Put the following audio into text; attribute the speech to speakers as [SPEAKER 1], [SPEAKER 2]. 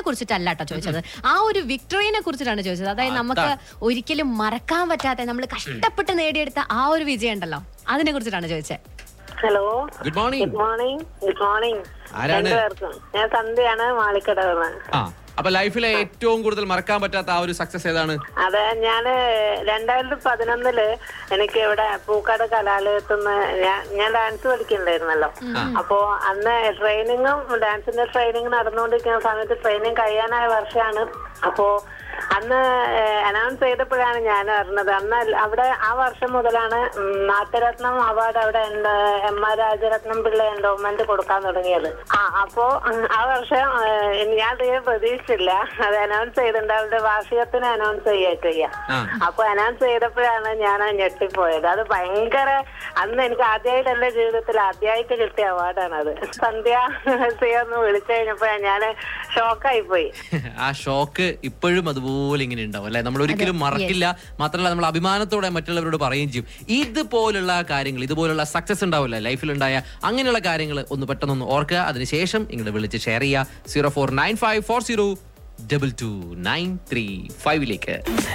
[SPEAKER 1] കുറിച്ചിട്ടല്ല കേട്ടോ ചോദിച്ചത് ആ ഒരു വിക്ടറിനെ കുറിച്ചിട്ടാണ് ചോദിച്ചത് അതായത് നമുക്ക് ഒരിക്കലും മറക്കാൻ പറ്റാത്ത നമ്മൾ കഷ്ടപ്പെട്ട് നേടിയെടുത്ത ആ ഒരു വിജയം ഉണ്ടല്ലോ അതിനെ കുറിച്ചിട്ടാണ് ചോദിച്ചത്
[SPEAKER 2] hello
[SPEAKER 3] good morning
[SPEAKER 2] good morning good morning
[SPEAKER 3] ആരാണ്?
[SPEAKER 2] രണ്ടുപേർക്കും ഞാൻ സന്ധ്യയാണ് മാളിക്കടവ്
[SPEAKER 3] ആ അപ്പൊ ലൈഫിലെ ഏറ്റവും കൂടുതൽ മറക്കാൻ പറ്റാത്ത ആ ഒരു സക്സസ് ഏതാണ്
[SPEAKER 2] അതെ ഞാന് രണ്ടായിരത്തി പതിനൊന്നില് എനിക്ക് ഇവിടെ പൂക്കാട് കലാലയത്തിൽ നിന്ന് ഞാൻ ഞാൻ ഡാൻസ് പഠിക്കണ്ടായിരുന്നല്ലോ അപ്പോ അന്ന് ട്രെയിനിങ്ങും ഡാൻസിന്റെ ട്രെയിനിങ് നടന്നുകൊണ്ടിരിക്കുന്ന സമയത്ത് ട്രെയിനിങ് കഴിയാനായ വർഷമാണ് അപ്പോ അന്ന് അനൗൺസ് ചെയ്തപ്പോഴാണ് ഞാൻ അറിഞ്ഞത് അന്ന് അല്ല- അവിടെ ആ വർഷം മുതലാണ് ഉം, നാട്ടുരത്നം അവാർഡ് അവിടെ ഉണ്ട് M R Rajaratnam Pillai endowment കൊടുക്കാൻ തുടങ്ങിയത് ആ അപ്പോ ഉം, ആ വർഷം ഏഹ്, ഞാൻ തീരെ പ്രതീക്ഷിച്ചില്ല അത് അനൗൺസ് ചെയ്തിട്ടുണ്ട് അവരുടെ വാർഷികത്തിന് അനൗൺസ് ചെയ്യാറ്റ് ചെയ്യാം
[SPEAKER 3] ആ.
[SPEAKER 2] അപ്പൊ അനൗൺസ് ചെയ്തപ്പോഴാണ് ഞാൻ ഞെട്ടിപ്പോയത് അത് ഭയങ്കര അന്ന് എനിക്ക് ആദ്യമായിട്ട് എന്റെ ജീവിതത്തിൽ ആദ്യമായിട്ട് കിട്ടിയ അവാർഡാണ് അത് സന്ധ്യ ഒന്ന് വിളിച്ചു കഴിഞ്ഞപ്പോഴാണ് ഞാൻ ഷോക്കായി പോയി
[SPEAKER 3] ആ ഷോക്ക് ഇപ്പോഴും അതുപോലെ ഇങ്ങനെ ഉണ്ടാവും അല്ലെ നമ്മൾ ഒരിക്കലും മറക്കില്ല മാത്രമല്ല നമ്മൾ അഭിമാനത്തോടെ മറ്റുള്ളവരോട് പറയുകയും ചെയ്യും ഇതുപോലുള്ള കാര്യങ്ങൾ ഇതുപോലുള്ള സക്സസ് ഉണ്ടാവില്ല ലൈഫിലുണ്ടായ അങ്ങനെയുള്ള കാര്യങ്ങൾ ഒന്ന് പെട്ടെന്ന് ഓർക്കുക അതിനുശേഷം ഇങ്ങോട്ട് വിളിച്ച് ഷെയർ ചെയ്യുക zero four nine five four zero double two nine three ഫൈവിലേക്ക്